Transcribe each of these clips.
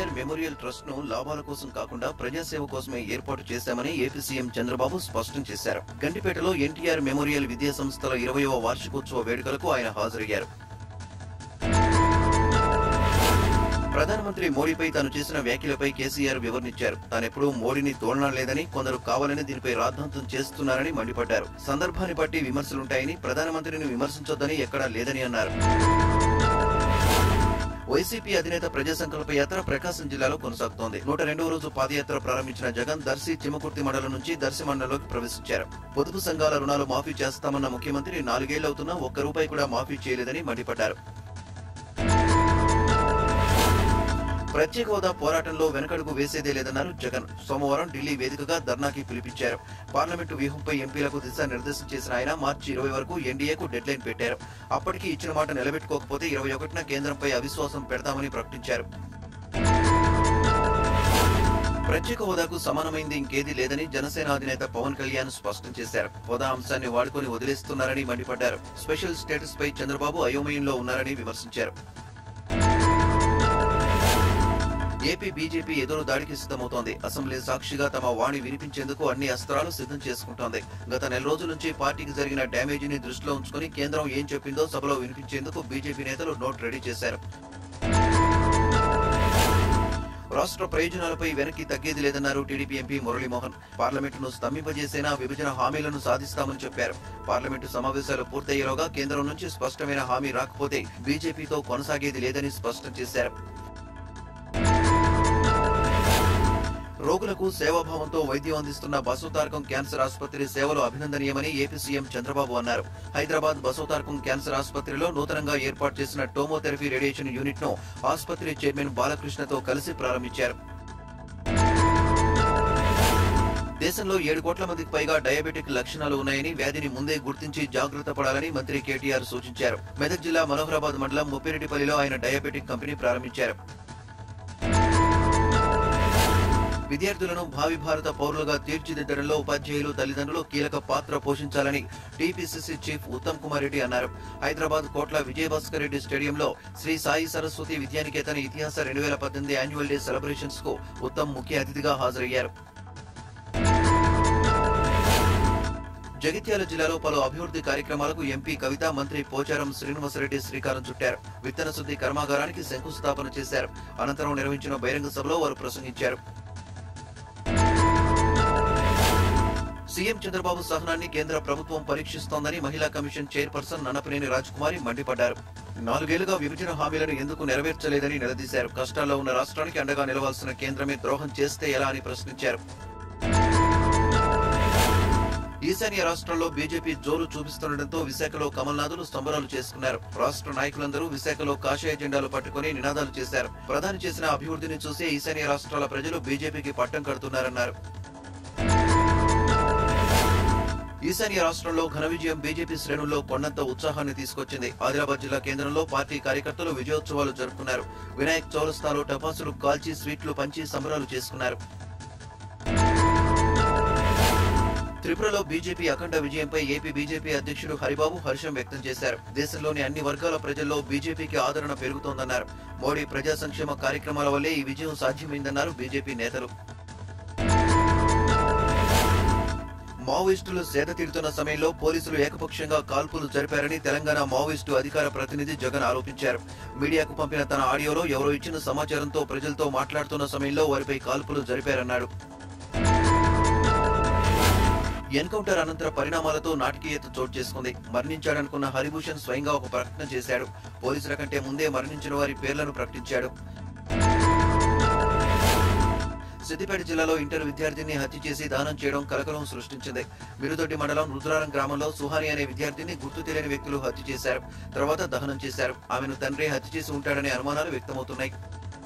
NTR memorial trust ను లాభాల కోసం కాకుండా ప్రజాసేవ కోసమే ఏర్పాటు చేశామని ఏపీ సీఎం చంద్రబాబు స్పష్టం చేశారు గండిపేటలో ఎన్టీఆర్ మెమోరియల్ విద్యా సంస్థల ఇరవయవ వార్షికోత్సవ వేడుకలకు ఆయన హాజరయ్యారు ప్రధానమంత్రి మోడీపై తాను చేసిన వ్యాఖ్యలపై కేసీఆర్ వివరణించారు తానెప్పుడూ మోడీని తోలనలేదని కొందరు కావాలని దీనిపై రాద్ధాంతం చేస్తున్నారని మండిపడ్డారు సందర్భాన్ని బట్టి విమర్శలుంటాయని ప్రధానమంత్రిని విమర్శించొద్దని ఎక్కడా లేదని అన్నారు వైసీపీ అధినేత ప్రజా సంకల్ప యాత్ర ప్రకాశం జిల్లాలో కొనసాగుతోంది నూట రెండవ రోజు పాదయాత్ర ప్రారంభించిన జగన్ దర్శి చిమ్మకుర్తి మండలం నుంచి దర్శి మండలంలోకి ప్రవేశించారు పొదుపు సంఘాల రుణాలు మాఫీ చేస్తామన్న ముఖ్యమంత్రి నాలుగేళ్లవుతున్నా ఒక్క రూపాయి కూడా మాఫీ చేయలేదని మండిపడ్డారు ప్రత్యేక హోదా పోరాటంలో వెనకడుగు వేసేదే లేదన్నారు జగన్ సోమవారం ఢిల్లీ వేదికగా ధర్నాకి పిలిపించారు పార్లమెంటు వ్యూహంపై ఎంపీలకు దిశానిర్దేశం చేసిన ఆయన మార్చి ఇరవై వరకు ఎన్డీఏకు డెడ్ లైన్ పెట్టారు అప్పటికి ఇచ్చిన మాట నిలబెట్టుకోకపోతే ఇరవై ఒకటిన కేంద్రంపై అవిశ్వాసం పెడతామని ప్రకటించారు ప్రత్యేక హోదాకు సమానమైంది ఇంకేదీ లేదని జనసేన అధినేత పవన్ కళ్యాణ్ స్పష్టం చేశారు హోదా అంశాన్ని వాడుకొని వదిలేస్తున్నారని మండిపడ్డారు స్పెషల్ స్టేటస్ పై చంద్రబాబు అయోమయంలో ఉన్నారని విమర్శించారు ఏపీ బీజేపీ ఎదురు దాడికి సిద్ధమవుతోంది అసెంబ్లీ సాక్షిగా తమ వాణి వినిపించేందుకు అన్ని అస్త్రాలు సిద్ధం చేసుకుంటోంది గత నెల రోజుల నుంచి పార్టీకి జరిగిన డ్యామేజీని దృష్టిలో ఉంచుకుని కేంద్రం ఏం చెప్పిందో సభలో వినిపించేందుకు బీజేపీ నేతలు నోట్ రెడీ చేశారు రాష్ట్ర ప్రయోజనాలపై వెనక్కి తగ్గేది లేదన్నారు టీడీపీ ఎంపీ మురళీమోహన్ పార్లమెంటును స్తంభింపజేసేనా విభజన హామీలను సాధిస్తామని చెప్పారు పార్లమెంటు సమావేశాలు పూర్తయ్యేలోగా కేంద్రం నుంచి స్పష్టమైన హామీ రాకపోతే బీజేపీతో కొనసాగేది లేదని స్పష్టం చేశారు రోగులకు సేవాభావంతో వైద్యం అందిస్తున్న బసవతారకం క్యాన్సర్ ఆసుపత్రి సేవలు అభినందనీయమని ఏపీ సీఎం చంద్రబాబు అన్నారు హైదరాబాద్ బసవతారకం క్యాన్సర్ ఆసుపత్రిలో నూతనంగా ఏర్పాటు చేసిన టోమోథెరపీ రేడియేషన్ యూనిట్ ను ఆసుపత్రి చైర్మన్ బాలకృష్ణతో కలిసి ప్రారంభించారు దేశంలో ఏడు కోట్ల మందికి పైగా డయాబెటిక్ లక్షణాలు ఉన్నాయని వ్యాధిని ముందే గుర్తించి జాగ్రత్త పడాలని మంత్రి కేటీఆర్ సూచించారు మెదక్ జిల్లా మనోహరాబాద్ మండలం ముప్పిరెడ్డిపల్లిలో ఆయన డయాబెటిక్ కంపెనీ ప్రారంభించారు విద్యార్థులను భావి భారత పౌరులుగా తీర్చిదిద్దడంలో ఉపాధ్యాయులు తల్లిదండ్రులు కీలక పాత్ర పోషించాలని టీపీసీసీ చీఫ్ ఉత్తమ్ కుమార్ రెడ్డి అన్నారు హైదరాబాద్ కోట్ల విజయభాస్కర్ రెడ్డి స్టేడియంలో శ్రీ సాయి సరస్వతి విద్యానికేతన ఇతిహాస రెండు వేల పద్దెనిమిది యాన్యువల్ డే సెలబ్రేషన్స్ కు ఉత్తమ్ ముఖ్య అతిథిగా హాజరయ్యారు జగిత్యాల జిల్లాలో పలు అభివృద్ధి కార్యక్రమాలకు ఎంపీ కవిత మంత్రి పోచారం శ్రీనివాసరెడ్డి శ్రీకారం చుట్టారు విత్తన శుద్ధి కర్మాగారానికి శంకుస్థాపన చేశారు అనంతరం నిర్వహించిన బహిరంగ సభలో వారు ప్రసంగించారు సీఎం చంద్రబాబు సహనాన్ని కేంద్ర ప్రభుత్వం పరీక్షిస్తోందని మహిళా కమిషన్ చైర్పర్సన్ నన్నపనేని రాజ్కుమారి మండిపడ్డారు నాలుగేళ్లుగా విభజన హామీలను ఎందుకు నెరవేర్చలేదని నిలదీశారు కష్టాల్లో ఉన్న రాష్ట్రానికి అండగా నిలవాల్సిన కేంద్రమే ద్రోహం చేస్తే ఎలా అని ప్రశ్నించారు ఈశాన్య రాష్ట్రాల్లో బీజేపీ జోరు చూపిస్తుండటంతో విశాఖలో కమల్నాథులు సంబరాలు చేసుకున్నారు రాష్ట్ర నాయకులందరూ విశాఖలో కాషాయ జెండాలు పట్టుకుని నినాదాలు చేశారు ప్రధాని చేసిన అభివృద్ధిని చూసే ఈశాన్య రాష్ట్రాల ప్రజలు బీజేపీకి పట్టం కడుతున్నారన్నారు ఈశాన్య రాష్ట్రంలో ఘన విజయం బీజేపీ శ్రేణుల్లో కొండంత ఉత్సాహాన్ని తీసుకొచ్చింది ఆదిలాబాద్ జిల్లా కేంద్రంలో పార్టీ కార్యకర్తలు విజయోత్సవాలు జరుపుకున్నారు వినాయక్ చౌరస్తాలో టపాసులు కాల్చి స్వీట్లు పంచి సంబరాలు చేసుకున్నారు త్రిపురలో బీజేపీ అఖండ విజయంపై ఏపీ బీజేపీ అధ్యక్షుడు హరిబాబు హర్షం వ్యక్తం చేశారు దేశంలోని అన్ని వర్గాల ప్రజల్లో బీజేపీకి ఆదరణ పెరుగుతోందన్నారు మోడీ ప్రజా సంక్షేమ కార్యక్రమాల వల్లే ఈ విజయం సాధ్యమైందన్నారు బీజేపీ నేతలు మావోయిస్టులు సేద తీరుతున్న సమయంలో పోలీసులు ఏకపక్షంగా కాల్పులు జరిపారని తెలంగాణ మావోయిస్టు అధికార ప్రతినిధి జగన్ ఆరోపించారు మీడియాకు పంపిన తన ఆడియోలో ఎవరో ఇచ్చిన సమాచారంతో ప్రజలతో మాట్లాడుతున్న సమయంలో వారిపై కాల్పులు జరిపారన్నాడు ఎన్కౌంటర్ అనంతర పరిణామాలతో నాటకీయత చోటు చేసుకుంది మరణించాడనుకున్న హరిభూషణ్ స్వయంగా ఒక ప్రకటన చేశాడు పోలీసుల కంటే ముందే మరణించిన వారి పేర్లను ప్రకటించాడు సిద్దిపేట జిల్లాలో ఇంటర్ విద్యార్థిని హత్య చేసి దానం చేయడం కలకలం సృష్టించింది మిరుదొడ్డి మండలం రుద్రారం గ్రామంలో సుహాని అనే విద్యార్థిని గుర్తు తెలియని వ్యక్తులు హత్య చేశారు తర్వాత దహనం చేశారు ఆమెను తండ్రి హత్య చేసి ఉంటాడనే అనుమానాలు వ్యక్తమవుతున్నాయి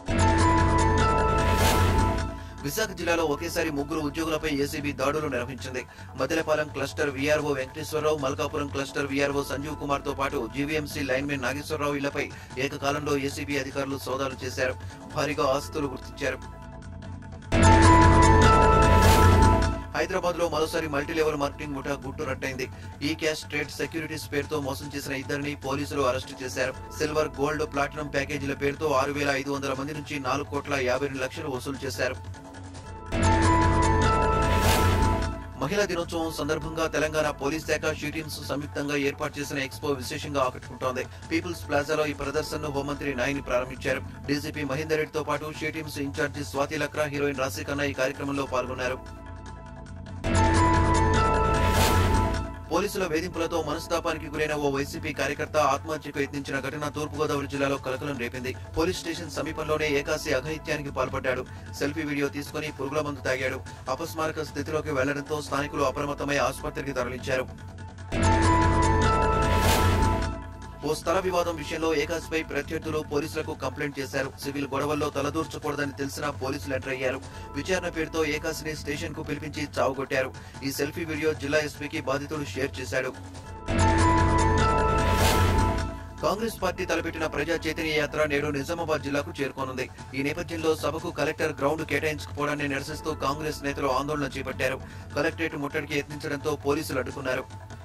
విశాఖ జిల్లాలో ఒకేసారి ముగ్గురు ఉద్యోగులపై ఏసీబీ దాడులు నిర్వహించింది Madilapalem cluster VRO Venkateswararao Malkapuram cluster VRO Sanjeev Kumar తో పాటు జీవీఎంసీ లైన్మెన్ నాగేశ్వరరావు ఇళ్లపై ఏకకాలంలో ఏసీబీ అధికారులు సోదాలు చేశారు భారీగా ఆస్తులు గుర్తించారు హైదరాబాద్ లో మరోసారి మల్టీ లెవెల్ మార్కెటింగ్ ముఠా గుట్టు రట్టయింది ఈ క్యాష్ ట్రేడ్ సెక్యూరిటీస్ పేరుతో మోసం చేసిన ఇద్దరిని పోలీసులు అరెస్టు చేశారు సిల్వర్ గోల్డ్ ప్లాటినం ప్యాకేజీల పేరుతో ఆరు వేల ఐదు వందల మంది నుంచి నాలుగు కోట్ల యాభై రెండు లక్షలు వసూలు చేశారు మహిళా దినోత్సవం సందర్భంగా తెలంగాణ పోలీస్ శాఖ షూటింగ్స్ సంయుక్తంగా ఏర్పాటు చేసిన ఎక్స్పో విశేషంగా ఆకట్టుకుంటోంది పీపుల్స్ ప్లాజాలో ఈ ప్రదర్శనను హోంమంత్రి నాయని ప్రారంభించారు డీజీపీ మహేందర్ రెడ్డితో పాటు shootings in charge Swathi Lakra heroine Raashi Khanna ఈ కార్యక్రమంలో పాల్గొన్నారు పోలీసుల వేధింపులతో మనస్తాపానికి గురైన ఓ వైసీపీ కార్యకర్త ఆత్మహత్యకు యత్నించిన ఘటన తూర్పుగోదావరి జిల్లాలో కలకలం రేపింది పోలీస్ స్టేషన్ సమీపంలోనే ఏకాసి అఘాయిత్యానికి పాల్పడ్డాడు సెల్ఫీ వీడియో తీసుకుని పురుగుల మందు తాగాడు అపస్మారక స్థితిలోకి వెళ్లడంతో స్థానికులు అప్రమత్తమై ఆసుపత్రికి తరలించారు ఓ స్థల వివాదం విషయంలో ఏకాశిపై ప్రత్యర్థులు పోలీసులకు కంప్లైంట్ చేశారు సివిల్ గొడవల్లో తలదూర్చకూడదని తెలిసినా పోలీసులు ఎంటర్ అయ్యారు విచారణ పేరుతో ఏకాశిని స్టేషన్ కు పిలిపించి చావుగొట్టారు ఈ సెల్ఫీ వీడియో జిల్లా ఎస్పీకి బాధితుడు షేర్ చేశాడు కాంగ్రెస్ పార్టీ తలపెట్టిన ప్రజా చైతన్య యాత్ర నేడు నిజామాబాద్ జిల్లాకు చేరుకోనుంది ఈ నేపథ్యంలో సభకు కలెక్టర్ గ్రౌండ్ కేటాయించకపోవడాన్ని నిరసిస్తూ కాంగ్రెస్ నేతలు ఆందోళన చేపట్టారు కలెక్టరేట్ ముట్టడికి యత్నించడంతో పోలీసులు అడ్డుకున్నారు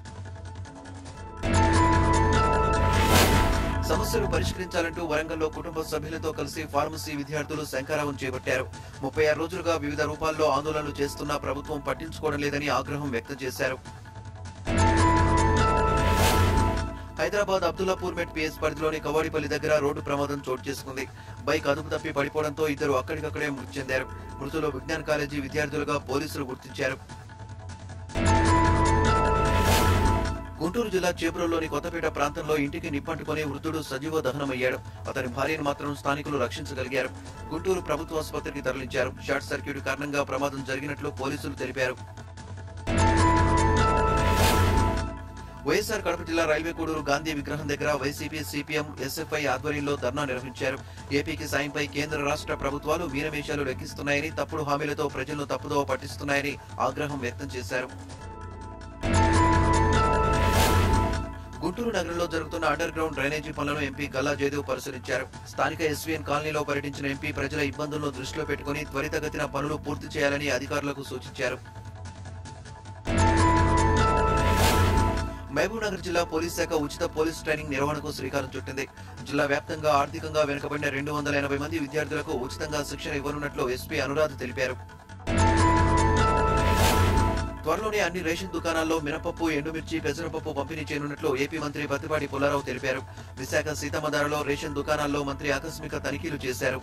సమస్యలు పరిష్కరించాలంటూ వరంగల్లో కుటుంబ సభ్యులతో కలిసి ఫార్మసీ విద్యార్థులు శంఖారావం చేపట్టారు ముప్పై ఆరు రోజులుగా వివిధ రూపాల్లో ఆందోళనలు చేస్తున్నా ప్రభుత్వం పట్టించుకోవడం లేదని ఆగ్రహం వ్యక్తం చేశారు హైదరాబాద్ అబ్దుల్లాపూర్ మెట్ పిఎస్ పరిధిలోని కవాడిపల్లి దగ్గర రోడ్డు ప్రమాదం చోటు చేసుకుంది బైక్ అదుపు తప్పి పడిపోవడంతో ఇద్దరు అక్కడికక్కడే మృతి చెందారు మృతులు విజ్ఞాన కాలేజీ విద్యార్థులుగా పోలీసులు గుర్తించారు గుంటూరు జిల్లా చేబ్రోల్లోని కొత్తపేట ప్రాంతంలో ఇంటికి నిప్పంటుకొని వృద్ధుడు సజీవ దహనమయ్యాడు అతని భార్యను మాత్రం స్థానికులు రక్షించగలిగారు గుంటూరు ప్రభుత్వ ఆసుపత్రికి తరలించారు షార్ట్ సర్క్యూట్ కారణంగా ప్రమాదం జరిగినట్లు పోలీసులు తెలిపారు వైఎస్ఆర్ కడప జిల్లా రైల్వే కోడూరు గాంధీ విగ్రహం దగ్గర వైసీపీ సిపిఎం ఎస్ఎఫ్ఐ ఆధ్వర్యంలో ధర్నా నిర్వహించారు ఏపీకి సాయంపై కేంద్ర రాష్ట్ర ప్రభుత్వాలు వీరమేషాలు లెక్కిస్తున్నాయని తప్పుడు హామీలతో ప్రజలను తప్పుదోవ పట్టిస్తున్నాయని ఆగ్రహం వ్యక్తం చేశారు గుంటూరు నగరంలో జరుగుతున్న అండర్ గ్రౌండ్ డ్రైనేజీ పనులను ఎంపీ గల్లా జయదేవ్ పరిశీలించారు స్థానిక ఎస్వీఎన్ కాలనీలో పర్యటించిన ఎంపీ ప్రజల ఇబ్బందులను దృష్టిలో పెట్టుకుని త్వరితగతిన పనులు పూర్తి చేయాలని అధికారులకు సూచించారు మహబూబ్ నగర్ జిల్లా పోలీస్ శాఖ ఉచిత పోలీస్ ట్రైనింగ్ నిర్వహణకు శ్రీకారం చుట్టింది జిల్లా వ్యాప్తంగా ఆర్థికంగా వెనుకబడిన రెండు వందల ఎనభై మంది విద్యార్థులకు ఉచితంగా శిక్షణ ఇవ్వనున్నట్లు ఎస్పీ అనురాధ్ తెలిపారు త్వరలోనే అన్ని రేషన్ దుకాణాల్లో మినపప్పు ఎండుమిర్చి పెసరపప్పు పంపిణీ చేయనున్నట్లు ఏపీ మంత్రి పత్తిపాటి పుల్లారావు తెలిపారు విశాఖ సీతమ్మధారలో రేషన్ దుకాణాల్లో మంత్రి ఆకస్మిక తనిఖీలు చేశారు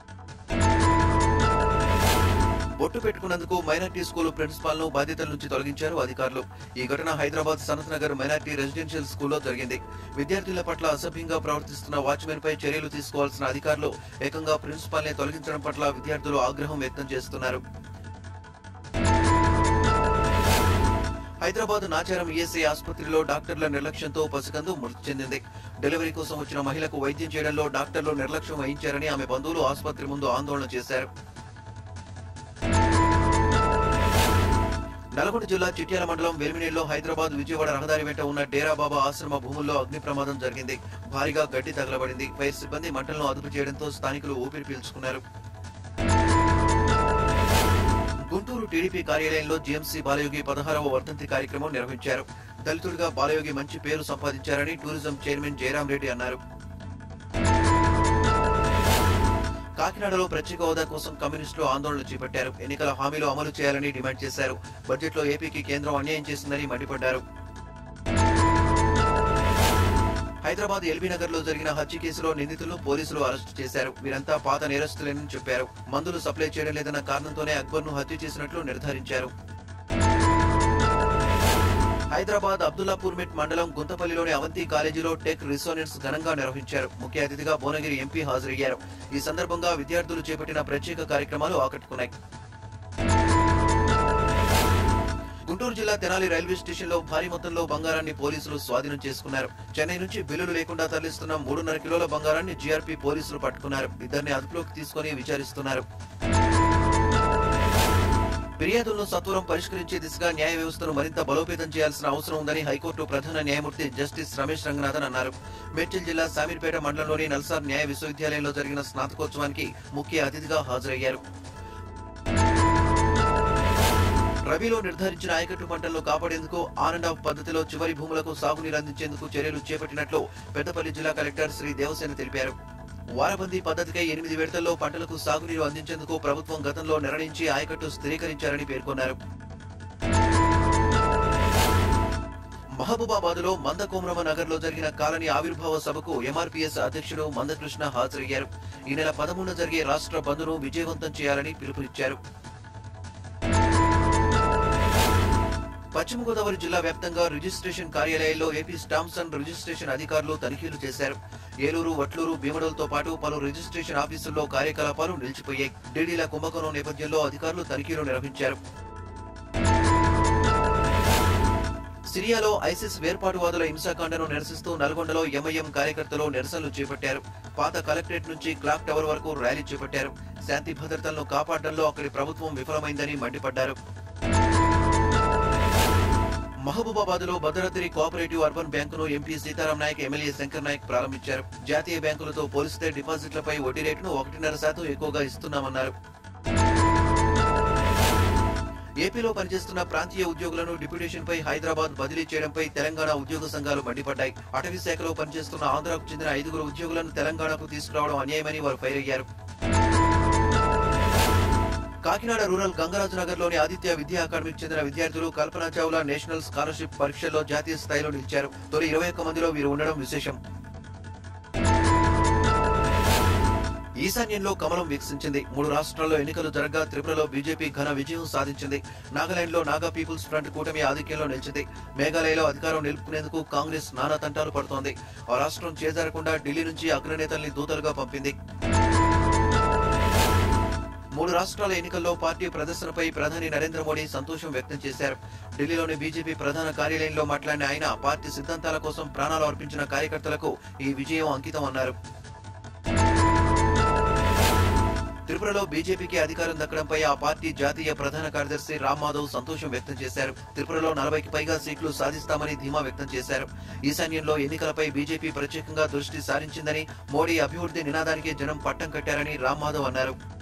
బొట్టు పెట్టుకున్నందుకు మైనార్టీ స్కూల్ ప్రిన్సిపాల్ ను బాధ్యతల నుంచి తొలగించారు అధికారులు ఈ ఘటన హైదరాబాద్ సనత్ నగర్ మైనార్టీ రెసిడెన్షియల్ స్కూల్లో జరిగింది విద్యార్థుల పట్ల అసభ్యంగా ప్రవర్తిస్తున్న వాచ్మెన్ పై చర్యలు తీసుకోవాల్సిన అధికారులు ఏకంగా ప్రిన్సిపాల్ ని తొలగించడం పట్ల విద్యార్థులు ఆగ్రహం వ్యక్తం చేస్తున్నారు హైదరాబాద్ నాచారం ఈఎస్ఐ ఆసుపత్రిలో డాక్టర్ల నిర్లక్ష్యంతో పసికందు మృతి చెందింది డెలివరీ కోసం వచ్చిన మహిళకు వైద్యం చేయడంలో డాక్టర్లు నిర్లక్ష్యం వహించారని ఆమె బంధువులు ఆసుపత్రి ముందు ఆందోళన చేశారు నల్గొండ జిల్లా చిట్యాల మండలం వెలిమినేల్లో హైదరాబాద్ విజయవాడ రహదారి వెంట ఉన్న డేరా బాబా ఆశ్రమ భూముల్లో అగ్ని ప్రమాదం జరిగింది భారీగా గడ్డి తగలబడింది ఫైర్ సిబ్బంది మంటలను అదుపు చేయడంతో స్థానికులు ఊపిరి పీల్చుకున్నారు గుంటూరు టీడీపీ కార్యాలయంలో జీఎంసీ బాలయోగి పదహారవ వర్ధంతి కార్యక్రమం నిర్వహించారు దళితుడిగా బాలయోగి మంచి పేరు సంపాదించారని టూరిజం చైర్మన్ జయరాం రెడ్డి అన్నారు కాకినాడలో ప్రత్యేక హోదా కోసం కమ్యూనిస్టులు ఆందోళన చేపట్టారు ఎన్నికల హామీలు అమలు చేయాలని డిమాండ్ చేశారు బడ్జెట్లో ఏపీకి కేంద్రం అన్యాయం చేసిందని మండిపడ్డారు హైదరాబాద్ ఎల్బీ నగర్ లో జరిగిన హత్య కేసులో నిందితులను పోలీసులు అరెస్టు చేశారు వీరంతా పాత నేరస్తులేనని చెప్పారు మందులు సప్లై చేయడం లేదన్న కారణంతోనే అక్బర్ ను హత్య చేసినట్లు నిర్ధారించారు హైదరాబాద్ అబ్దుల్లాపూర్ మెట్ మండలం గుంతపల్లిలోని అవంతి కాలేజీలో టెక్ రిసోనెన్స్ ఘనంగా నిర్వహించారు ముఖ్య అతిథిగా భువనగిరి ఎంపీ హాజరయ్యారు ఈ సందర్భంగా విద్యార్థులు చేపట్టిన ప్రత్యేక కార్యక్రమాలు ఆకట్టుకున్నాయి గుంటూరు జిల్లా తెనాలి రైల్వే స్టేషన్ లో భారీ మొత్తంలో బంగారాన్ని పోలీసులు స్వాధీనం చేసుకున్నారు చెన్నై నుంచి బిల్లులు లేకుండా తరలిస్తున్న మూడున్నర కిలోల బంగారాన్ని జీఆర్పీ పోలీసులు పట్టుకున్నారు ఇద్దరిని అదుపులోకి తీసుకుని విచారిస్తున్నారు ఫిర్యాదులను సత్వరం పరిష్కరించే దిశగా న్యాయ వ్యవస్థను మరింత బలోపేతం చేయాల్సిన అవసరం ఉందని హైకోర్టు ప్రధాన న్యాయమూర్తి జస్టిస్ రమేష్ రంగనాథన్ అన్నారు మేడ్చల్ జిల్లా సామీర్పేట మండలంలోని నల్సార్ న్యాయ విశ్వవిద్యాలయంలో జరిగిన స్నాతకోత్సవానికి ముఖ్య అతిథిగా హాజరయ్యారు రబీలో నిర్ధారించిన ఆయకట్టు పంటలను కాపాడేందుకు ఆన్ అండ్ ఆఫ్ పద్ధతిలో చివరి భూములకు సాగునీరు అందించేందుకు చర్యలు చేపట్టినట్లు పెద్దపల్లి జిల్లా కలెక్టర్ శ్రీ దేవసేన తెలిపారు వారబందీ పద్ధతికై ఎనిమిది విడతల్లో పంటలకు సాగునీరు అందించేందుకు ప్రభుత్వం గతంలో నిర్ణయించి ఆయకట్టు స్థిరీకరించారని పేర్కొన్నారు మహబూబాబాద్ లో మందకోమరమ నగర్ లో జరిగిన కాలనీ ఆవిర్భావ సభకు ఎంఆర్పీఎస్ అధ్యక్షుడు మందకృష్ణ హాజరయ్యారు ఈ నెల పదమూడున జరిగే రాష్ట్ర బంద్ను విజయవంతం చేయాలని పిలుపునిచ్చారు పశ్చిమ గోదావరి జిల్లా వ్యాప్తంగా రిజిస్ట్రేషన్ కార్యాలయాల్లో ఏపీ స్టాంప్స్ అండ్ రిజిస్ట్రేషన్ అధికారులు తనిఖీలు చేశారు ఏలూరు వట్లూరు భీమడోలతో పాటు పలు రిజిస్ట్రేషన్ ఆఫీసుల్లో కార్యకలాపాలు నిలిచిపోయాయి డీడీల కుంభకోణం నేపథ్యంలో అధికారులు తనిఖీలు నిర్వహించారు సిరియాలో ఐసిస్ వేర్పాటువాదుల హింసాకాండను నిరసిస్తూ నల్గొండలో ఎంఐఎం కార్యకర్తలు నిరసనలు చేపట్టారు పాత కలెక్టరేట్ నుంచి క్లాక్ టవర్ వరకు ర్యాలీ చేపట్టారు శాంతి భద్రతలను కాపాడడంలో అక్కడి ప్రభుత్వం విఫలమైందని మండిపడ్డారు మహబూబాబాద్ లో భద్రాద్రి కోఆపరేటివ్ అర్బన్ బ్యాంకును ఎంపీ సీతారాం నాయక్ ఎమ్మెల్యే శంకర్ నాయక్ ప్రారంభించారు జాతీయ బ్యాంకులతో పోలిస్తే డిపాజిట్లపై వడ్డీ రేటును ఒకటిన్నర శాతం ఎక్కువగా ఇస్తున్నామన్నారు ఏపీలో పనిచేస్తున్న ప్రాంతీయ ఉద్యోగులను డిప్యూటేషన్ పై హైదరాబాద్ బదిలీ చేయడంపై తెలంగాణ ఉద్యోగ సంఘాలు మండిపడ్డాయి అటవీ శాఖలో పనిచేస్తున్న ఆంధ్రాకు చెందిన ఐదుగురు ఉద్యోగులను తెలంగాణకు తీసుకురావడం అన్యాయమని వారు ఫైర్ అయ్యారు కాకినాడ రూరల్ గంగరాజు నగర్ లోని ఆదిత్య విద్యా అకాడమీకి చెందిన విద్యార్థులు కల్పనా చావ్లా నేషనల్ స్కాలర్షిప్ పరీక్షల్లో జాతీయ స్థాయిలో నిలిచారు తొలి ఇరవై ఒక్క మందిలో వీరు ఉండడం విశేషం ఈశాన్యంలో కమలం వికసించింది మూడు రాష్ట్రాల్లో ఎన్నికలు జరగగా త్రిపురలో బీజేపీ ఘన విజయం సాధించింది నాగాలాండ్ లో నాగా పీపుల్స్ ఫ్రంట్ కూటమి ఆధిక్యంలో నిలిచింది మేఘాలయలో అధికారం నిలుపుకునేందుకు కాంగ్రెస్ నానా తంటాలు పడుతోంది ఆ రాష్ట్రం చేజారకుండా ఢిల్లీ నుంచి అగ్రనేతల్ని దూతలుగా పంపింది మూడు రాష్ట్రాల ఎన్నికల్లో పార్టీ ప్రదర్శనపై ప్రధాని నరేంద్ర మోడీ సంతోషం వ్యక్తం చేశారు ఢిల్లీలోని బీజేపీ ప్రధాన కార్యాలయంలో మాట్లాడిన ఆయన పార్టీ సిద్ధాంతాల కోసం ప్రాణాలు అర్పించిన కార్యకర్తలకు ఈ విజయం అంకితం అన్నారు త్రిపురలో బీజేపీకి అధికారం దక్కడంపై ఆ పార్టీ జాతీయ ప్రధాన కార్యదర్శి రామ్ మాధవ్ సంతోషం వ్యక్తం చేశారు త్రిపురలో నలభైకి పైగా సీట్లు సాధిస్తామని ధీమా వ్యక్తం చేశారు ఈశాన్యంలో ఎన్నికలపై బీజేపీ ప్రత్యేకంగా దృష్టి సారించిందని మోడీ అభివృద్ధి నినాదానికి జనం పట్టం కట్టారని రామ్ మాధవ్ అన్నారు